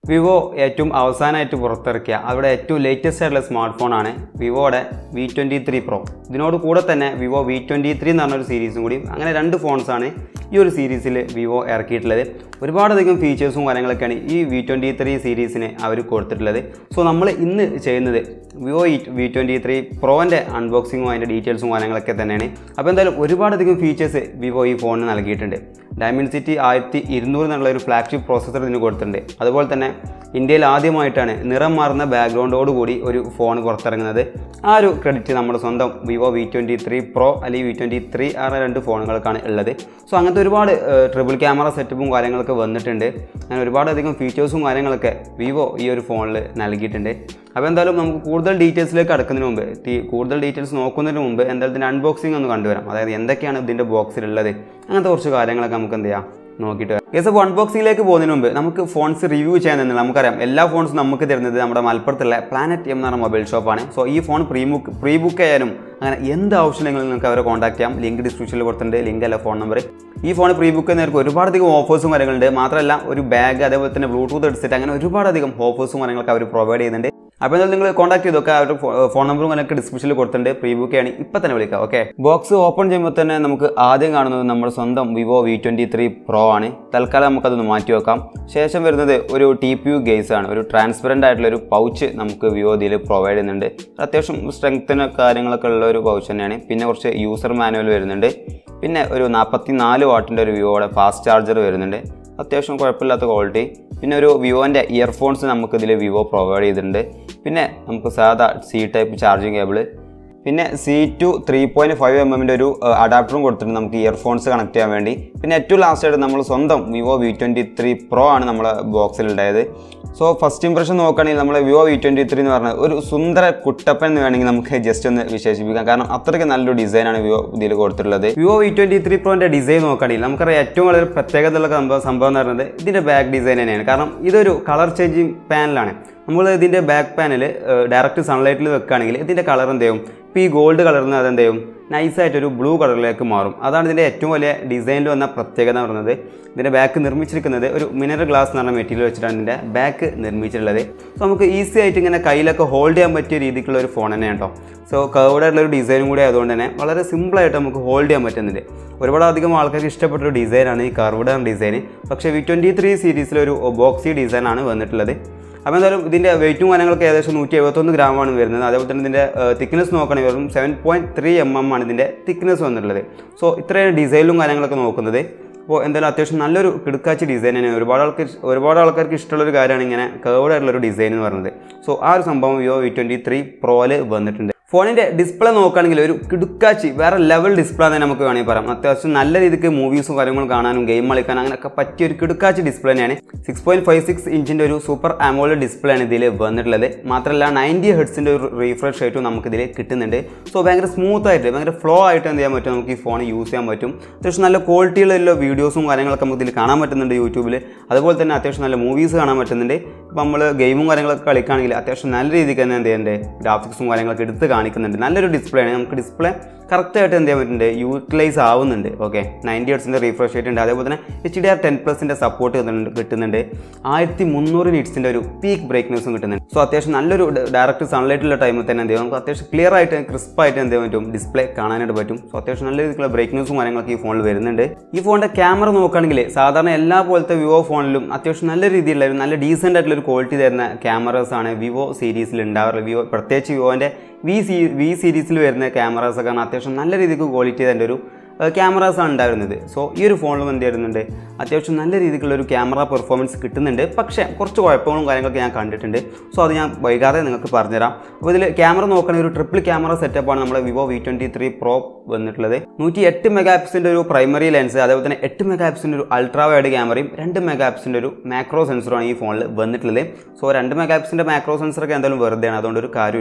Vivo ഏറ്റവും അവസാനമായിട്ട് പുറത്തിറക്കിയ അവിടെ ഏറ്റവും ലേറ്റസ്റ്റ് ആയിട്ടുള്ള സ്മാർട്ട് ഫോണാണ് വിവോയുടെ വി ട്വൻറ്റി ത്രീ പ്രോ ഇതിനോട് കൂടെ തന്നെ വിവോ വി ട്വൻറ്റി ത്രീ എന്ന് പറഞ്ഞൊരു സീരീസും കൂടി അങ്ങനെ രണ്ട് ഫോൺസാണ് ഈ ഒരു സീരീസിൽ വിവോ ഇറക്കിയിട്ടുള്ളത് ഒരുപാടധികം ഫീച്ചേഴ്സും കാര്യങ്ങളൊക്കെയാണ് ഈ വി ട്വൻറ്റി ത്രീ സീരീസിന് അവർ കൊടുത്തിട്ടുള്ളത് സോ നമ്മൾ ഇന്ന് ചെയ്യുന്നത് വിവോ വി ട്വൻറ്റി ത്രീ പ്രോൻ്റെ അൺബോക്സിങ്ങും അതിൻ്റെ ഡീറ്റെയിൽസും കാര്യങ്ങളൊക്കെ തന്നെയാണ് അപ്പോൾ എന്തായാലും ഒരുപാടധികം ഫീച്ചേഴ്സ് വിവോ ഈ ഫോണിന് നൽകിയിട്ടുണ്ട് ഡയമണ്ട് സിറ്റി ആയിരത്തി ഇരുന്നൂറ് എന്നുള്ള ഒരു ഫ്ലാഗ്ഷിപ്പ് പ്രോസസ്സർ ഇതിന് കൊടുത്തിട്ടുണ്ട് അതുപോലെ തന്നെ ഇന്ത്യയിൽ ആദ്യമായിട്ടാണ് നിറം മാറുന്ന ബാക്ക്ഗ്രൗണ്ടോട് കൂടി ഒരു ഫോൺ പുറത്തിറങ്ങുന്നത് ആ ഒരു ക്രെഡിറ്റ് നമ്മുടെ സ്വന്തം Vivo V twenty three pro അല്ലെങ്കിൽ വി ട്വൻറ്റി ത്രീ ആ രണ്ട് ഫോണുകൾക്കാണ് ഉള്ളത് സോ അങ്ങനത്തെ ഒരുപാട് ട്രിപ്പിൾ ക്യാമറ സെറ്റപ്പും കാര്യങ്ങളൊക്കെ വന്നിട്ടുണ്ട് അങ്ങനെ ഒരുപാടധികം ഫീച്ചേഴ്സും കാര്യങ്ങളൊക്കെ വിവോ ഈ ഒരു ഫോണിൽ നൽകിയിട്ടുണ്ട് അപ്പോൾ എന്തായാലും നമുക്ക് കൂടുതൽ ഡീറ്റെയിൽസിലേക്ക് കടക്കുന്നതിന് മുമ്പ് ഈ കൂടുതൽ ഡീറ്റെയിൽസ് നോക്കുന്നതിന് മുമ്പ് എന്തായാലും ഇതിൻ്റെ അൺബോക്സിംഗ് ഒന്ന് കണ്ടുവരാം അതായത് എന്തൊക്കെയാണ് ഇതിൻ്റെ ബോക്സിലുള്ളത് അങ്ങനത്തെ കുറച്ച് കാര്യങ്ങളൊക്കെ നമുക്ക് എന്ത് ചെയ്യാം നോക്കിയിട്ട് കേസ് അപ്പോൾ അൺബോക്സിംഗിലേക്ക് പോകുന്നതിന് മുമ്പ് നമുക്ക് ഫോൺസ് റിവ്യൂ ചെയ്യാൻ തന്നെ നമുക്കറിയാം എല്ലാ ഫോൺസും നമുക്ക് തരുന്നത് നമ്മുടെ മലപ്പുറത്തുള്ള പ്ലാനറ്റ് എം എന്ന് പറഞ്ഞ മൊബൈൽ ഷോപ്പാണ് സോ ഈ phone pre book pre book ചെയ്യാനും അങ്ങനെ എന്ത് ആവശ്യമുണ്ടെങ്കിലും നിങ്ങൾക്ക് അവരെ കോൺടാക്ട് ചെയ്യാം ലിങ്ക് ഡിസ്ക്രിപ്ഷനിൽ കൊടുത്തിട്ടുണ്ട് ലിങ്ക് അല്ല ഫോൺ നമ്പർ ഈ ഫോൺ പ്രീ ബുക്ക് ചെയ്യുന്നവർക്ക് ഒരുപാടധികം ഓഫേഴ്സും കാര്യങ്ങളുണ്ട് മാത്രമല്ല ഒരു ബാഗ് അതേപോലെ തന്നെ ബ്ലൂടൂത്ത് എടുത്തിട്ട് അങ്ങനെ ഒരുപാടധികം ഓഫേഴ്സും കാര്യങ്ങളൊക്കെ അവർ പ്രൊവൈഡ് ചെയ്യുന്നുണ്ട് അപ്പോൾ എന്തായാലും നിങ്ങൾ കോൺടാക്ട് ചെയ്തൊക്കെ അവരുടെ ഫോൺ നമ്പറും കാര്യങ്ങളൊക്കെ ഡിസ്ക്രിപ്ഷനിൽ കൊടുത്തിട്ടുണ്ട് പ്രീ ബുക്ക് ചെയ്യണി ഇപ്പം തന്നെ വിളിക്കാം ഓക്കെ ബോക്സ് ഓപ്പൺ ചെയ്യുമ്പോൾ തന്നെ നമുക്ക് ആദ്യം കാണുന്നത് നമ്മുടെ സ്വന്തം Vivo V twenty three pro ആണ് തൽക്കാലം നമുക്കതൊന്ന് മാറ്റി വെക്കാം ശേഷം വരുന്നത് ഒരു ടി പി യു ഗേസ് ആണ് ഒരു ട്രാൻസ്പെറൻ്റ് ആയിട്ടുള്ള ഒരു പൗച്ച് നമുക്ക് വിവോ ഇതിൽ പ്രൊവൈഡ് ചെയ്യുന്നുണ്ട് അത്യാവശ്യം സ്ട്രെങ്ത്തിന് കാര്യങ്ങളൊക്കെ ഉള്ള ഒരു പൗച്ച് തന്നെയാണ് പിന്നെ കുറച്ച് യൂസർ മാനുവൽ വരുന്നുണ്ട് പിന്നെ ഒരു നാൽപ്പത്തി നാല് വാട്ടിൻ്റെ ഒരു വിവോയുടെ ഫാസ്റ്റ് ചാർജർ വരുന്നുണ്ട് അത്യാവശ്യം കുഴപ്പമില്ലാത്ത ക്വാളിറ്റി പിന്നെ ഒരു വിവോൻ്റെ ഇയർഫോൺസ് നമുക്ക് ഇതിൽ വിവോ പ്രൊവൈഡ് ചെയ്തിട്ടുണ്ട് പിന്നെ നമുക്ക് സാധാ സി ടൈപ്പ് ചാർജിങ് കേബിള് പിന്നെ C two three point five M എമ്മിൻ്റെ ഒരു അഡാപ്റ്ററും കൊടുത്തിട്ടുണ്ട് നമുക്ക് ഇയർഫോൺസ് കണക്ട് ചെയ്യാൻ വേണ്ടി പിന്നെ ഏറ്റവും ലാസ്റ്റ് ആയിട്ട് നമ്മൾ സ്വന്തം Vivo V twenty three pro ആണ് നമ്മളെ ബോക്സിൽ ഉണ്ടായത് സോ ഫസ്റ്റ് ഇംപ്രഷൻ നോക്കുകയാണെങ്കിൽ നമ്മൾ വിവോ വി ട്വൻറ്റി ത്രീ എന്ന് പറഞ്ഞാൽ ഒരു സുന്ദര കുട്ടപ്പൻ എന്ന് വേണമെങ്കിൽ നമുക്ക് ജസ്റ്റ് ഒന്ന് വിശേഷിപ്പിക്കാം കാരണം അത്രയ്ക്ക് നല്ലൊരു ഡിസൈനാണ് വിവോ ഇതിൽ കൊടുത്തിട്ടുള്ളത് വിവോ വി ട്വൻറ്റി ത്രീ പ്രോൻ്റെ ഡിസൈൻ നോക്കുകയാണെങ്കിൽ നമുക്കറിയാം ഏറ്റവും വളരെ പ്രത്യേകത ഉള്ള സംഭവം സംഭവം എന്ന് പറയുന്നത് ഇതിൻ്റെ ബാക്ക് ഡിസൈൻ തന്നെയാണ് കാരണം ഇതൊരു കളർ ചേഞ്ചിങ് പാനലാണ് നമ്മൾ ഇതിൻ്റെ ബാക്ക് പാനൽ ഡയറക്റ്റ് സൺലൈറ്റിൽ വെക്കുകയാണെങ്കിൽ ഇതിൻ്റെ കളർ എന്ത് ചെയ്യും ഇപ്പോൾ ഈ ഗോൾഡ് കളറിൽ നിന്ന് അതെന്ത് ചെയ്യും നൈസായിട്ടൊരു ബ്ലൂ കളറിലേക്ക് മാറും അതാണ് ഇതിൻ്റെ ഏറ്റവും വലിയ ഡിസൈനിൽ വന്ന പ്രത്യേകത എന്ന് പറയുന്നത് ഇതിൻ്റെ ബാക്ക് നിർമ്മിച്ചിരിക്കുന്നത് ഒരു മിനറൽ ഗ്ലാസ് എന്ന് പറഞ്ഞ മെറ്റീരിയൽ വെച്ചിട്ടാണ് ഇതിൻ്റെ ബാക്ക് നിർമ്മിച്ചിട്ടുള്ളത് സോ നമുക്ക് ഈസി ആയിട്ട് ഇങ്ങനെ കയ്യിലൊക്കെ ഹോൾഡ് ചെയ്യാൻ പറ്റിയ രീതിക്കുള്ള ഒരു ഫോൺ തന്നെയാണ് കേട്ടോ സോ കർവ്ഡ് ആയിട്ടുള്ള ഒരു ഡിസൈനും കൂടി ആയതുകൊണ്ട് തന്നെ വളരെ സിമ്പിളായിട്ട് നമുക്ക് ഹോൾഡ് ചെയ്യാൻ പറ്റുന്നുണ്ട് ഒരുപാട് അധികം ആൾക്കാർക്ക് ഇഷ്ടപ്പെട്ട ഒരു ഡിസൈനാണ് ഈ കർവ്ഡ് ഡിസൈൻ പക്ഷേ വി ട്വൻറ്റി ത്രീ സീരീസിലൊരു ബോക്സി ഡിസൈനാണ് വന്നിട്ടുള്ളത് അപ്പോൾ എന്തായാലും ഇതിൻ്റെ വെയിറ്റും കാര്യങ്ങളൊക്കെ ഏകദേശം നൂറ്റി എഴുപത്തൊന്ന് ഗ്രാമാണ് വരുന്നത് അതേപോലെ തന്നെ ഇതിൻ്റെ തിക്നെസ് നോക്കുകയാണെങ്കിൽ വെറും seven point three M M ആണ് ഇതിൻ്റെ തിക്നെസ് വന്നിട്ടുള്ളത് സോ ഇത്രയും ഡിസൈനും കാര്യങ്ങളൊക്കെ നോക്കുന്നത് അപ്പോൾ എന്തായാലും അത്യാവശ്യം നല്ലൊരു കിടക്കാച്ചി ഡിസൈൻ തന്നെയാണ് ഒരുപാട് ആൾക്ക് ഒരുപാട് ആൾക്കാർക്ക് ഇഷ്ടമുള്ളൊരു കാര്യമാണ് ഇങ്ങനെ കേർഡ് ആയിട്ടുള്ള ഒരു ഡിസൈൻ എന്ന് പറയുന്നത് സോ ആ ഒരു സംഭവം വിവോ വി ട്വൻറ്റി ത്രീ പ്രോയിൽ വന്നിട്ടുണ്ട് ഫോണിൻ്റെ ഡിസ്പ്ലേ നോക്കുകയാണെങ്കിൽ ഒരു കിടുക്കാച്ചി വേറെ ലെവൽ ഡിസ്പ്ലേ തന്നെ നമുക്ക് വേണമെങ്കിൽ പറയാം അത്യാവശ്യം നല്ല രീതിക്ക് മൂവീസും കാര്യങ്ങളും കാണാനും ഗെയിം കളിക്കാനും അങ്ങനെയൊക്കെ പറ്റിയ ഒരു കിടുക്കാച്ചി ഡിസ്പ്ലേ തന്നെയാണ് സിക്സ് പോയിൻറ്റ് ഫൈവ് സിക്സ് ഇഞ്ചിൻ്റെ ഒരു സൂപ്പർ ആമോള് ഡിസ്പ്ലേ ആണ് ഇതിൽ വന്നിട്ടുള്ളത് മാത്രമല്ല നയൻറ്റി ഹെഡ്സിൻ്റെ ഒരു റീഫ്രഷ് റേറ്റും നമുക്കിതിൽ കിട്ടുന്നുണ്ട് സോ ഭയങ്കര സ്മൂത്ത് ആയിട്ട് ഭയങ്കര ഫ്ലോ ആയിട്ട് എന്ത് ചെയ്യാൻ പറ്റും നമുക്ക് ഈ ഫോൺ യൂസ് ചെയ്യാൻ പറ്റും അത്യാവശ്യം നല്ല ക്വാളിറ്റിയുള്ള വീഡിയോസും കാര്യങ്ങളൊക്കെ നമുക്ക് ഇതിൽ കാണാൻ പറ്റുന്നുണ്ട് യൂട്യൂബിൽ അതുപോലെ തന്നെ അത്യാവശ്യം നല്ല മൂവീസ് കാണാൻ പറ്റുന്നുണ്ട് ഇപ്പോൾ നമ്മൾ ഗെയിമും കാര്യങ്ങളൊക്കെ കളിക്കുകയാണെങ്കിൽ അത്യാവശ്യം നല്ല രീതിക്ക് തന്നെ എന്ത് ചെയ്യുന്നുണ്ട് ഗ്രാഫിക്സും കാര്യങ്ങളൊക്കെ എടുത്ത് കാണിക്കുന്നുണ്ട് നല്ലൊരു ഡിസ്പ്ലേ ആണ് നമുക്ക് ഡിസ്പ്ലേ കറക്റ്റായിട്ട് എന്ത് ചെയ്യാൻ പറ്റുന്നുണ്ട് യൂട്ടിലൈസ് ആവുന്നുണ്ട് ഓക്കെ നയൻറ്റി ഹെഡ്സിൻ്റെ റീഫ്രഷ് റേറ്റ് ഉണ്ട് അതേപോലെ തന്നെ എച്ച് ഡി ആർ ടെൻ പ്ലസിൻ്റെ സപ്പോർട്ട് കിട്ടുന്നുണ്ട് ആയിരത്തി മുന്നൂറ് നിറ്റ്സിൻ്റെ ഒരു പീക്ക് ബ്രൈറ്റ്നസ്സും കിട്ടുന്നുണ്ട് സോ അത്യാവശ്യം നല്ലൊരു ഡയറക്റ്റ് സൺലൈറ്റുള്ള ടൈമിൽ തന്നെ എന്ത് ചെയ്യും നമുക്ക് അത്യാവശ്യം ക്ലിയർ ആയിട്ട് ക്രിസ്പായിട്ട് എന്ത് ചെയ്യാൻ പറ്റും ഡിസ്പ്ലേ കാണാനായിട്ട് പറ്റും സോ അത്യാവശ്യം നല്ല രീതിയിലുള്ള ബ്രൈറ്റ്നസ്സും കാര്യങ്ങളൊക്കെ ഈ ഫോണിൽ വരുന്നുണ്ട് ഈ ഫോണിൻ്റെ ക്യാമറ നോക്കുകയാണെങ്കിൽ സാധാരണ എല്ലാ പോലത്തെ വിവോ ഫോണിലും അത്യാവശ്യം നല്ല രീതിയിലുള്ള ഒരു നല്ല ഡീസൻ്റ് ആയിട്ടുള്ള ഒരു ക്വാളിറ്റി തരുന്ന ക്യാമറാസ് ആണ് വിവോ സീരീസിൽ ഉണ്ടാവാറുള്ളത് വിവോ പ്രത്യേകിച്ച് വിവോൻ്റെ വി സി വി സീരീസിൽ വരുന്ന ക്യാമറാസൊക്കെ അത്യാവശ്യം നല്ല രീതിക്ക് ക്വാളിറ്റി തൻ്റെ ഒരു ക്യാമറാസാണ് ഉണ്ടായിരുന്നത് സോ ഈ ഒരു ഫോണിലും എന്ത് ചെയ്യുന്നുണ്ട് അത്യാവശ്യം നല്ല രീതിക്കുള്ള ഒരു ക്യാമറ പെർഫോമൻസ് കിട്ടുന്നുണ്ട് പക്ഷേ കുറച്ച് കുഴപ്പങ്ങളും കാര്യങ്ങളൊക്കെ ഞാൻ കണ്ടിട്ടുണ്ട് സോ അത് ഞാൻ വൈകാതെ നിങ്ങൾക്ക് പറഞ്ഞുതരാം അപ്പോൾ ഇതിൽ ക്യാമറ നോക്കുകയാണെങ്കിൽ ഒരു ട്രിപ്പിൾ ക്യാമറ സെറ്റപ്പാണ് നമ്മുടെ Vivo V twenty three pro വന്നിട്ടുള്ളത് നൂറ്റി എട്ട് മെഗാ പിക്സിൻ്റെ ഒരു പ്രൈമറി ലെൻസ് അതേപോലെ തന്നെ എട്ട് മെഗാ പിക്സിൻ്റെ ഒരു അൾട്രാ വൈഡ് ക്യാമറയും രണ്ട് മെഗാ പിക്സിൻ്റെ ഒരു മാക്രോ സെൻസറുമാണ് ഈ ഫോണിൽ വന്നിട്ടുള്ളത് സോ രണ്ട് മെഗാ പിക്സിൻ്റെ മാക്രോ സെൻസറൊക്കെ എന്തായാലും വെറുതെയാണ് അതുകൊണ്ട് ഒരു കാര്യമില്ല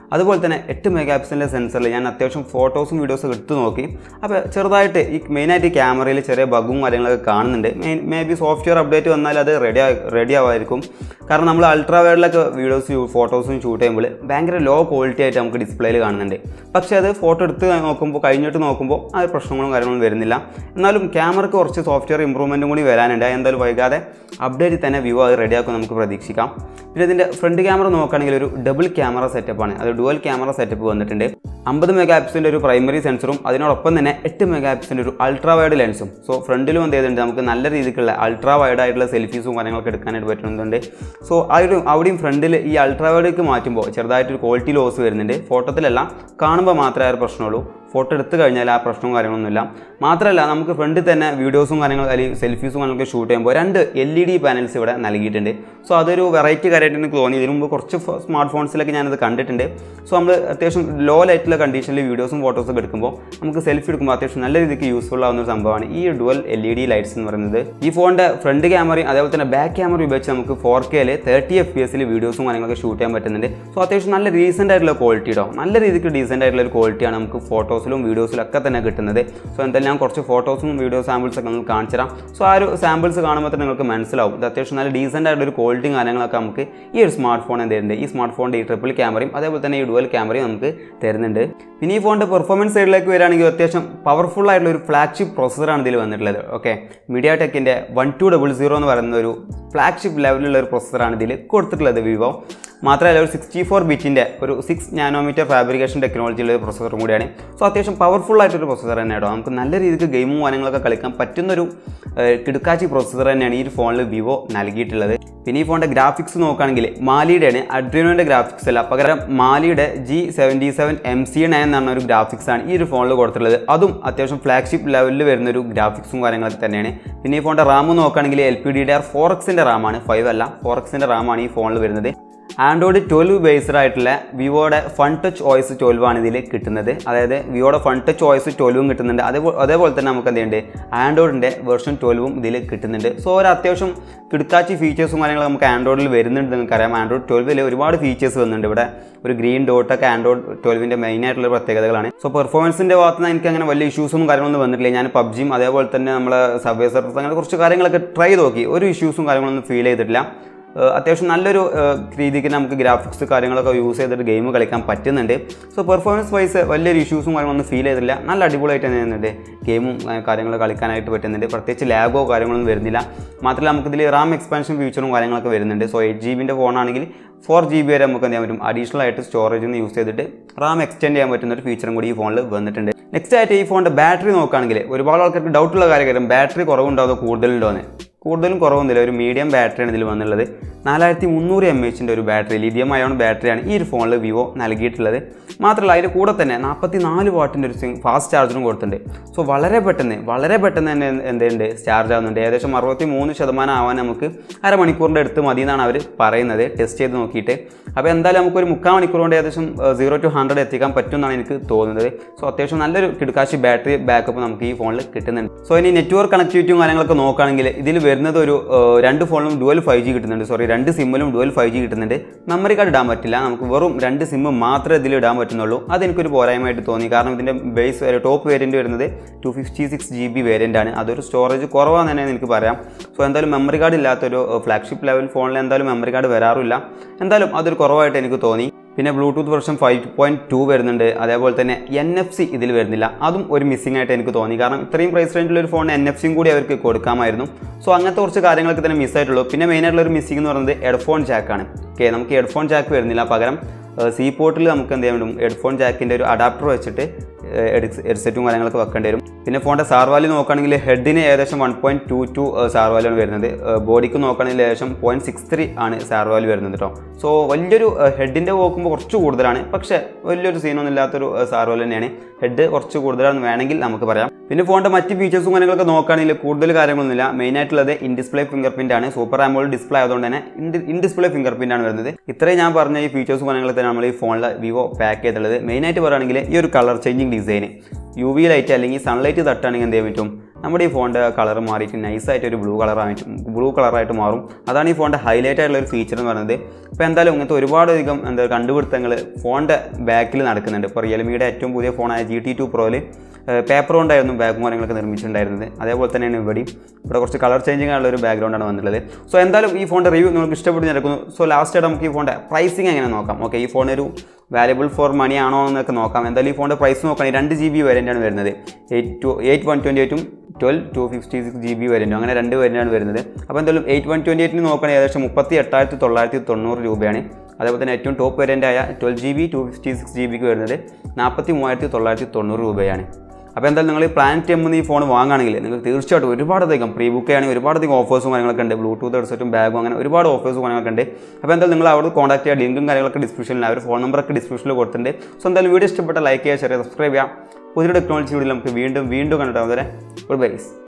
അതുപോലെ തന്നെ എട്ട് മെഗാ പിക്സലിൻ്റെ സെൻസറിൽ ഞാൻ അത്യാവശ്യം ഫോട്ടോസും വീഡിയോസും എടുത്ത് നോക്കി അപ്പോൾ ചെറുതായിട്ട് ഈ മെയിനായിട്ട് ഈ ക്യാമറയിൽ ചെറിയ ബഗും കാര്യങ്ങളൊക്കെ കാണുന്നുണ്ട് main maybe software update വന്നാൽ അത് റെഡി റെഡി ആവായിരിക്കും കാരണം നമ്മൾ അൾട്രാ വൈഡിലൊക്കെ വീഡിയോസ് ഫോട്ടോസും ഷൂട്ട് ചെയ്യുമ്പോൾ ഭയങ്കര ലോ ക്വാളിറ്റി ആയിട്ട് നമുക്ക് ഡിസ്പ്ലേയിൽ കാണുന്നുണ്ട് പക്ഷേ അത് ഫോട്ടോ എടുത്ത് നോക്കുമ്പോൾ കഴിഞ്ഞിട്ട് നോക്കുമ്പോൾ ആ പ്രശ്നങ്ങളും കാര്യങ്ങളും വരുന്നില്ല എന്നാലും ക്യാമറയ്ക്ക് കുറച്ച് സോഫ്റ്റ്വെയർ ഇമ്പ്രൂവ്മെൻറ്റും കൂടി വരാനുണ്ട് അത് എന്തായാലും വൈകാതെ അപ്ഡേറ്റ് തന്നെ വ്യൂ അത് റെഡിയാക്കും നമുക്ക് പ്രതീക്ഷിക്കാം പിന്നെ ഇതിൻ്റെ ഫ്രണ്ട് ക്യാമറ നോക്കുകയാണെങ്കിൽ ഒരു ഡബിൾ ക്യാമറ സെറ്റപ്പാണ് അത് ഡുവൽ ക്യാമറ സെറ്റപ്പ് വന്നിട്ടുണ്ട് അമ്പത് മെഗാ പിക്സലിൻ്റെ ഒരു പ്രൈമറി സെൻസറും അതിനോടൊപ്പം തന്നെ എട്ട് മെഗാ പിക്സലിൻ്റെ ഒരു അൾട്രാ വൈഡ് ലെൻസും സോ ഫ്രണ്ടിലും എന്ത് ചെയ്തിട്ടുണ്ട് നമുക്ക് നല്ല രീതിക്കുള്ള അൾട്രാ വൈഡ് ആയിട്ടുള്ള സെൽഫീസും കാര്യങ്ങളൊക്കെ എടുക്കാനായിട്ട് പറ്റുന്നുണ്ട് സോ ആ ഒരു അവിടെയും ഫ്രണ്ടിൽ ഈ അൾട്രാ വൈഡേക്ക് മാറ്റുമ്പോൾ ചെറുതായിട്ടൊരു ക്വാളിറ്റി ലോസ് വരുന്നുണ്ട് ഫോട്ടോത്തിലല്ല കാണുമ്പോൾ മാത്രമേ ആ ഒരു പ്രശ്നമുള്ളൂ ഫോട്ടോ എടുത്തു കഴിഞ്ഞാൽ ആ പ്രശ്നവും കാര്യങ്ങളൊന്നുമില്ല മാത്രമല്ല നമുക്ക് ഫ്രണ്ടിൽ തന്നെ വീഡിയോസും കാര്യങ്ങളും അല്ലെങ്കിൽ സെൽഫീസും കാര്യങ്ങളൊക്കെ ഷൂട്ട് ചെയ്യുമ്പോൾ രണ്ട് എൽ ഇ ഡി പാനൽസ് ഇവിടെ നൽകിയിട്ടുണ്ട് സോ അതൊരു വെറൈറ്റി കാര്യമായിട്ട് എനിക്ക് തോന്നി ഇതിനു മുമ്പ് കുറച്ച് സ്മാർട്ട് ഫോൺസിലൊക്കെ ഞാനത് കണ്ടിട്ടുണ്ട് സോ നമ്മൾ അത്യാവശ്യം ലോ ലൈറ്റുള്ള കണ്ടീഷനിൽ വീഡിയോസും ഫോട്ടോസും ഒക്കെ എടുക്കുമ്പോൾ നമുക്ക് സെൽഫി എടുക്കുമ്പോൾ അത്യാവശ്യം നല്ല രീതിക്ക് യൂസ്ഫുൾ ആവുന്ന ഒരു സംഭവമാണ് ഈ dual L E D lights എന്ന് പറയുന്നത് ഈ ഫോണിൻ്റെ ഫ്രണ്ട് ക്യാമറയും അതേപോലെ തന്നെ ബാക്ക് ക്യാമറ ഉപയോഗിച്ച് നമുക്ക് ഫോർ കെയിൽ തേർട്ടി എഫ് പി എസിൽ വീഡിയോസും കാര്യങ്ങളൊക്കെ ഷൂട്ട് ചെയ്യാൻ പറ്റുന്നുണ്ട് സോ അത്യാവശ്യം നല്ല റീസെൻ്റ് ആയിട്ടുള്ള ക്വാളിറ്റി ഇടോ നല്ല രീതിക്ക് ഡീസെൻ്റ് ആയിട്ടുള്ള ഒരു ക്വാളിറ്റിയാണ് നമുക്ക് ഫോട്ടോസിലും വീഡിയോസിലും ഒക്കെ തന്നെ കിട്ടുന്നത് സോ എന്തായാലും ഞാൻ കുറച്ച് ഫോട്ടോസും വീഡിയോ സാമ്പിൾസ് ഒക്കെ നിങ്ങൾക്ക് കാണിച്ചു തരാം സോ ആ ഒരു സാമ്പിൾസ് കാണുമ്പോൾ തന്നെ നിങ്ങൾക്ക് മനസ്സിലാവും ഇത് അത്യാവശ്യം നല്ല ഡീസെൻ്റ് ആയിട്ടുള്ള ഒരു ക്വാളിറ്റിയും കാര്യങ്ങളൊക്കെ നമുക്ക് ഈ ഒരു സ്മാർട്ട് ഫോൺ എന്ത് തരുന്നുണ്ട് ഈ സ്മാർട്ട് ഫോണിൻ്റെ ഈ ട്രിപ്പിൾ ക്യാമറയും അതേപോലെ തന്നെ ഈ ഡുവൽ ക്യാമറയും നമുക്ക് തരുന്നുണ്ട് പിന്നെ ഈ ഫോണിൻ്റെ പെർഫോമൻസ് സൈഡിലേക്ക് വരികയാണെങ്കിൽ അത്യാവശ്യം പവർഫുൾ ആയിട്ടുള്ള ഒരു ഫ്ലാഗ്ഷിപ്പ് പ്രോസസ്സറാണ് ഇതിൽ വന്നിട്ടുള്ളത് ഓക്കെ മീഡിയ ടെക്കിൻ്റെ വൺ ടു ഡബിൾ സീറോ എന്ന് പറയുന്ന ഒരു ഫ്ലാഗ്ഷിപ്പ് ലെവലിലുള്ള ഒരു പ്രോസസ്സറാണ് ഇതിൽ കൊടുത്തിട്ടുള്ളത് വിവോ മാത്രമല്ല ഒരു സിക്സ്റ്റി ഫോർ ബിറ്റിൻ്റെ ഒരു സിക്സ് നാനോമീറ്റർ ഫാബ്രിക്കേഷൻ ടെക്നോളജിയുള്ള ഒരു പ്രോസസ്സറും കൂടിയാണ് സോ അത്യാവശ്യം പവർഫുൾ ആയിട്ടൊരു പ്രോസസ്സർ തന്നെയാണ് നമുക്ക് നല്ല രീതിക്ക് ഗെയിമും കാര്യങ്ങളൊക്കെ കളിക്കാൻ പറ്റുന്നൊരു ഏഹ്, കിടുക്കാച്ചി പ്രോസസ്സർ തന്നെയാണ് ഈ ഒരു ഫോണിൽ വിവോ നൽകിയിട്ടുള്ളത് പിന്നെ ഈ ഫോണിൻ്റെ ഗ്രാഫിക്സ് നോക്കുകയാണെങ്കിൽ മാലിയുടെയാണ് അഡ്രീനോൻ്റെ ഗ്രാഫിക്സ് അല്ല പകരം മാലിയുടെ G seventy seven M C nine എന്ന് പറഞ്ഞ ഒരു ഗ്രാഫിക്സ് ആണ് ഈ ഒരു ഫോണിൽ കൊടുത്തിട്ടുള്ളത് അതും അത്യാവശ്യം ഫ്ലാഗ്ഷിപ്പ് ലെവലിൽ വരുന്ന ഒരു ഗ്രാഫിക്സും കാര്യങ്ങളൊക്കെ തന്നെയാണ് പിന്നെ ഈ ഫോണിൻ്റെ റാം നോക്കുകയാണെങ്കിൽ L P D D R four എക്സിൻ്റെ റാമാണ് ഫൈവ് അല്ല ഫോർ എക്സിൻ്റെ റാമാണ് ഈ ഫോണിൽ വരുന്നത് ആൻഡ്രോയിഡ് ട്വൽവ് ബേസ്ഡ് ആയിട്ടുള്ള വിവോയുടെ ഫൺ ടച്ച് ഓയിസ് ട്വൽവ് ആണ് ഇതിൽ കിട്ടുന്നത് അതായത് വിവോയുടെ ഫൺ ടച്ച് ഓയിസ് ട്വൽവും കിട്ടുന്നുണ്ട് അതേപോലെ അതേപോലെ തന്നെ നമുക്ക് എന്ത് ചെയ്യുന്നുണ്ട് ആൻഡ്രോയിഡിൻ്റെ വേർഷൻ ട്വൽവും ഇതിൽ കിട്ടുന്നുണ്ട് സോ ഒരു അത്യാവശ്യം കിടക്കാച്ചി ഫീച്ചേഴ്സും കാര്യങ്ങളും നമുക്ക് ആൻഡ്രോയിഡിൽ വരുന്നുണ്ട് നിങ്ങൾക്കറിയാം ആൻഡ്രോയിഡ് ട്വൽവിൽ ഒരുപാട് ഫീച്ചേഴ്സ് വരുന്നുണ്ട് ഇവിടെ ഒരു ഗ്രീൻ ഡോട്ടൊക്കെ ആൻഡ്രോയിഡ് ട്വൽവിൻ്റെ മെയിൻ ആയിട്ടുള്ള പ്രത്യേകതകളാണ് സോ പെർഫോമൻസിൻ്റെ ഭാഗത്ത് നിന്ന് എനിക്ക് അങ്ങനെ വലിയ ഇഷ്യൂസും കാര്യങ്ങളൊന്നും വന്നിട്ടില്ല ഞാൻ പബ്ജിയും അതേപോലെ തന്നെ നമ്മളെ സബ്വേ സർഫസ് അങ്ങനെ കുറച്ച് കാര്യങ്ങളൊക്കെ ട്രൈ നോക്കി ഒരു ഇഷ്യൂസും കാര്യങ്ങളൊന്നും ഫീൽ ചെയ്തിട്ടില്ല ഏഹ് അത്യാവശ്യം നല്ലൊരു ഏഹ് രീതിക്ക് നമുക്ക് ഗ്രാഫിക്സ് കാര്യങ്ങളൊക്കെ യൂസ് ചെയ്തിട്ട് ഗെയിം കളിക്കാൻ പറ്റുന്നുണ്ട് സോ പെർഫോമൻസ് വൈസ് വലിയൊരു ഇഷ്യൂസും കാര്യങ്ങളൊന്നും ഫീൽ ചെയ്തില്ല നല്ല അടിപൊളിയായിട്ട് തന്നെ ചെയ്യുന്നുണ്ട് ഗെയിമും കാര്യങ്ങൾ കളിക്കാനായിട്ട് പറ്റുന്നുണ്ട് പ്രത്യേകിച്ച് ലാഗോ കാര്യങ്ങളൊന്നും വരുന്നില്ല മാത്രമല്ല നമുക്കിതിൽ റാം എക്സ്പാൻഷൻ ഫീച്ചറും കാര്യങ്ങളൊക്കെ വരുന്നുണ്ട് സോ എയ്റ്റ് ജി ബിൻ്റെ ഫോണാണെങ്കിൽ ഫോർ ജി ബി വരെ നമുക്ക് എന്ത് ചെയ്യാൻ പറ്റും അഡീഷണൽ ആയിട്ട് സ്റ്റോറേജ് ഒന്ന് യൂസ് ചെയ്തിട്ട് റാം എക്സ്റ്റെൻഡ് ചെയ്യാൻ പറ്റുന്ന ഒരു ഫീച്ചറും കൂടി ഈ ഫോണിൽ വന്നിട്ടുണ്ട് നെക്സ്റ്റ് ആയിട്ട് ഈ ഫോണിൻ്റെ ബാറ്ററി നോക്കുകയാണെങ്കിൽ ഒരുപാട് ആൾക്കാർക്ക് ഡൗട്ടുള്ള കാര്യം ബാറ്ററി കുറവുണ്ടോ അതോ കൂടുതലുണ്ടോ എന്ന് കൂടുതലും കുറവൊന്നുമില്ല ഒരു മീഡിയം ബാറ്ററിയാണ് ഇതിൽ വന്നുള്ളത് നാലായിരത്തി മുന്നൂറ് എം എച്ചിൻ്റെ ഒരു ബാറ്ററി ലിഥിയം അയോൺ ബാറ്ററിയാണ് ഈ ഒരു ഫോണിൽ വിവോ നൽകിയിട്ടുള്ളത് മാത്രമല്ല അതിൻ്റെ കൂടെ തന്നെ നാൽപ്പത്തി നാല് വാട്ടിൻ്റെ ഒരു ഫാസ്റ്റ് ചാർജറും കൊടുത്തിട്ടുണ്ട് സോ വളരെ പെട്ടെന്ന് വളരെ പെട്ടെന്ന് തന്നെ എന്ത് എന്തുണ്ട് ചാർജ് ആവുന്നുണ്ട് ഏകദേശം അറുപത്തി മൂന്ന് ശതമാനം ആവാൻ നമുക്ക് അരമണിക്കൂറിൻ്റെ അടുത്ത് മതി എന്നാണ് അവർ പറയുന്നത് ടെസ്റ്റ് ചെയ്ത് നോക്കിയിട്ട് അപ്പോൾ എന്തായാലും നമുക്കൊരു മുക്കാൽ മണിക്കൂർ കൊണ്ട് ഏകദേശം സീറോ ടു ഹൺഡ്രഡ് എത്തിക്കാൻ പറ്റും എന്നാണ് എനിക്ക് തോന്നുന്നത് സോ അത്യാവശ്യം നല്ലൊരു കിടക്കാശി ബാറ്ററി ബാക്കപ്പ് നമുക്ക് ഈ ഫോണിൽ കിട്ടുന്നുണ്ട് സോ ഇനി നെറ്റ്വർക്ക് കണക്ടിവിറ്റിയും കാര്യങ്ങളൊക്കെ നോക്കുകയാണെങ്കിൽ ഇതിൽ വരുന്നത് ഒരു ഏഹ്, രണ്ട് ഫോണിലും ഡുവൽ ഫൈവ് ജി കിട്ടുന്നുണ്ട് സോറി രണ്ട് സിമ്മിലും ഡുവൽ ഫൈവ് ജി കിട്ടുന്നുണ്ട് മെമ്മറി കാർഡ് ഇടാൻ പറ്റില്ല നമുക്ക് വെറും രണ്ട് സിമ്മ് മാത്രമേ ഇതിൽ ഇടാൻ പറ്റുന്നുള്ളൂ അതെനിക്കൊരു പോരായ്മയായിട്ട് തോന്നി കാരണം ഇതിൻ്റെ ബേസ് ടോപ്പ് വേരിയൻറ്റ് വരുന്നത് two fifty six G B variant ആണ് അതൊരു സ്റ്റോറേജ് കുറവാന്ന് തന്നെ എനിക്ക് പറയാം സോ എന്തായാലും മെമ്മറി കാർഡ് ഇല്ലാത്തൊരു ഫ്ലാഗ്ഷിപ്പ് ലെവൽ ഫോണിൽ എന്തായാലും മെമ്മറി കാർഡ് വരാറില്ല എന്തായാലും അതൊരു കുറവായിട്ട് എനിക്ക് തോന്നി പിന്നെ Bluetooth version five point two വരുന്നുണ്ട് അതേപോലെ തന്നെ എൻ എഫ് സി ഇതിൽ വരുന്നില്ല അതും ഒരു മിസ്സിംഗ് ആയിട്ട് എനിക്ക് തോന്നി കാരണം ഇത്രയും പ്രൈസ് റേഞ്ചിലുള്ള ഒരു ഫോൺ എൻ എഫ് സിയും കൂടി അവർക്ക് കൊടുക്കാമായിരുന്നു സോ അങ്ങനത്തെ കുറച്ച് കാര്യങ്ങളൊക്കെ തന്നെ മിസ്സായിട്ടുള്ളൂ പിന്നെ മെയിനായിട്ടുള്ള ഒരു മിസ്സിംഗ് എന്ന് പറയുന്നത് ഹെഡ്ഫോൺ ജാക്കാണ് ഓക്കെ നമുക്ക് ഹെഡ്ഫോൺ ജാക്ക് വരുന്നില്ല പകരം സി പോർട്ടിൽ നമുക്ക് എന്ത് ചെയ്യാൻ പറ്റും ഹെഡ്ഫോൺ ജാക്കിൻ്റെ ഒരു അഡാപ്റ്റർ വെച്ചിട്ട് ഹെഡ്സെറ്റും കാര്യങ്ങളൊക്കെ വെക്കേണ്ടി വരും പിന്നെ ഫോണിൻ്റെ സാർവാലി നോക്കുകയാണെങ്കിൽ ഹെഡിന് ഏകദേശം വൺ പോയിൻറ്റ് ടു ടു സാർവാലിയാണ് വരുന്നത് ബോഡിക്ക് നോക്കുകയാണെങ്കിൽ ഏകദേശം പോയിൻറ്റ് സിക്സ് ത്രീ ആണ് സാർവാലി വരുന്നത് കേട്ടോ സോ വലിയൊരു ഹെഡിൻ്റെ നോക്കുമ്പോൾ കുറച്ച് കൂടുതലാണ് പക്ഷേ വലിയൊരു സീനൊന്നും ഇല്ലാത്തൊരു സാർവാലി തന്നെയാണ് ഹെഡ് കുറച്ച് കൂടുതലാണെന്ന് വേണമെങ്കിൽ നമുക്ക് പറയാം പിന്നെ ഫോണിൻ്റെ മറ്റ് ഫീച്ചേഴ്സും കാര്യങ്ങളൊക്കെ നോക്കുകയാണെങ്കിൽ കൂടുതൽ കാര്യങ്ങളൊന്നുമില്ല മെയിൻ ആയിട്ടുള്ളത് ഇൻ ഡിസ്പ്ലേ ഫിംഗർ പ്രിൻ്റ് ആണ് സൂപ്പർ ആമോൾ ഡിസ്പ്ലേ ആയതുകൊണ്ട് തന്നെ ഇൻ ഡിസ്പ്ലേ ഫിംഗർ പ്രിൻ്റ് ആണ് വരുന്നത് ഇത്രയും ഞാൻ പറഞ്ഞ ഈ ഫീച്ചേഴ്സും കാര്യങ്ങളൊക്കെ തന്നെ നമ്മൾ ഈ ഫോണിൽ വിവോ പാക്ക് ചെയ്തിട്ടുള്ളത് മെയിനായിട്ട് പറയുകയാണെങ്കിൽ ഈ ഒരു colour changing design U V light അല്ലെങ്കിൽ സൺലൈറ്റ് തട്ടാണെങ്കിൽ എന്ത് ചെയ്യാൻ പറ്റും നമ്മുടെ ഈ ഫോണിൻ്റെ കളർ മാറിയിട്ട് നൈസായിട്ട് ഒരു ബ്ലൂ കളറായിട്ട് ബ്ലൂ കളറായിട്ട് മാറും അതാണ് ഈ ഫോണിൻ്റെ ഹൈലൈറ്റ് ആയിട്ടുള്ള ഒരു ഫീച്ചർ എന്ന് പറയുന്നത് ഇപ്പോൾ എന്തായാലും ഇങ്ങനത്തെ ഒരുപാടധികം എന്താ കണ്ടുപിടുത്തങ്ങൾ ഫോണിൻ്റെ ബാക്കിൽ നടക്കുന്നുണ്ട് ഇപ്പോൾ റിയൽമിയുടെ ഏറ്റവും പുതിയ ഫോണായ ജി ടി ടു പ്രോയിൽ പേപ്പർ കൊണ്ടായിരുന്നു ബാഗും കാര്യങ്ങളൊക്കെ നിർമ്മിച്ചിട്ടുണ്ടായിരുന്നത് അതേപോലെ തന്നെയാണ് ഇവിടെയും ഇവിടെ കുറച്ച് കളർ ചേഞ്ചിങ് ആയുള്ള ഒരു ബാക്ക്ഗ്രൗണ്ടാണ് വന്നിട്ടുള്ളത് സോ എന്തായാലും ഈ ഫോണിൻ്റെ റിവ്യൂ നിങ്ങൾക്ക് ഇഷ്ടപ്പെട്ട് നടക്കുന്നു സോ ലാസ്റ്റ് നമുക്ക് ഈ ഫോണിൻ്റെ പ്രൈസിങ് എങ്ങനെ നോക്കാം ഓക്കെ ഈ ഫോൺ ഒരു വാല്യബിൾ ഫോർ മണി ആണോ എന്നൊക്കെ നോക്കാം എന്തായാലും ഈ ഫോണിൻ്റെ പ്രൈസ് നോക്കുകയാണെങ്കിൽ രണ്ട് ജി ബി വേരിയൻ്റാണ് വരുന്നത് eight two eight one twenty എയ്റ്റും twelve two fifty six G B വേരിയൻറ്റും അങ്ങനെ രണ്ട് വേരിയൻ്റാണ് വരുന്നത് അപ്പോൾ എന്തായാലും എയ്റ്റ് വൺ ട്വൻറ്റി എയ്റ്റിന് നോക്കുകയാണെങ്കിൽ ഏകദേശം മുപ്പത്തി എട്ടായിരത്തി തൊള്ളായിരത്തി തൊണ്ണൂറ് രൂപയാണ് അതേപോലെ തന്നെ ഏറ്റവും ടോപ്പ് വേരിയൻ്റായ twelve G B two fifty six G ബിക്ക് വരുന്നത് നാൽപ്പത്തി മൂവായിരത്തി തൊള്ളായിരത്തി തൊണ്ണൂറ് രൂപയാണ് അപ്പോൾ എന്തായാലും നിങ്ങൾ പ്ലാനറ്റ് എം ഈ ഫോൺ വാങ്ങുകയാണെങ്കിൽ നിങ്ങൾക്ക് തീർച്ചയായിട്ടും ഒരുപാടധികം പ്രീ ബുക്ക് ചെയ്യുകയാണെങ്കിൽ ഒരുപാടധികം ഓഫേഴ്സും കാര്യങ്ങളൊക്കെ ഉണ്ട് ബ്ലൂടൂത്ത് ഹെഡ്സെറ്റും ബാഗും അങ്ങനെ ഒരുപാട് ഓഫേഴ്സും കാര്യങ്ങളൊക്കെ ഉണ്ട് അപ്പോൾ എന്തായാലും നിങ്ങൾ അവിടെ കോൺടാക്ട് ചെയ്യുക ലിങ്കും കാര്യങ്ങളൊക്കെ ഡിസ്ക്രിപ്ഷനിൽ അവർ ഫോൺ നമ്പറൊക്കെ ഡിസ്ക്രിപ്ഷനിൽ കൊടുത്തിട്ടുണ്ട് സോ എന്തായാലും വീഡിയോ ഇഷ്ടപ്പെട്ട ലൈക്ക് ചെയ്യുക ഷെയർ സബ്സ്ക്രൈബ് ചെയ്യാം പുതിയ ടെക്നോളജി വീഡിയോ നമുക്ക് വീണ്ടും വീണ്ടും കണ്ടിട്ടാകും വരെ ഗുഡ് ബൈസ്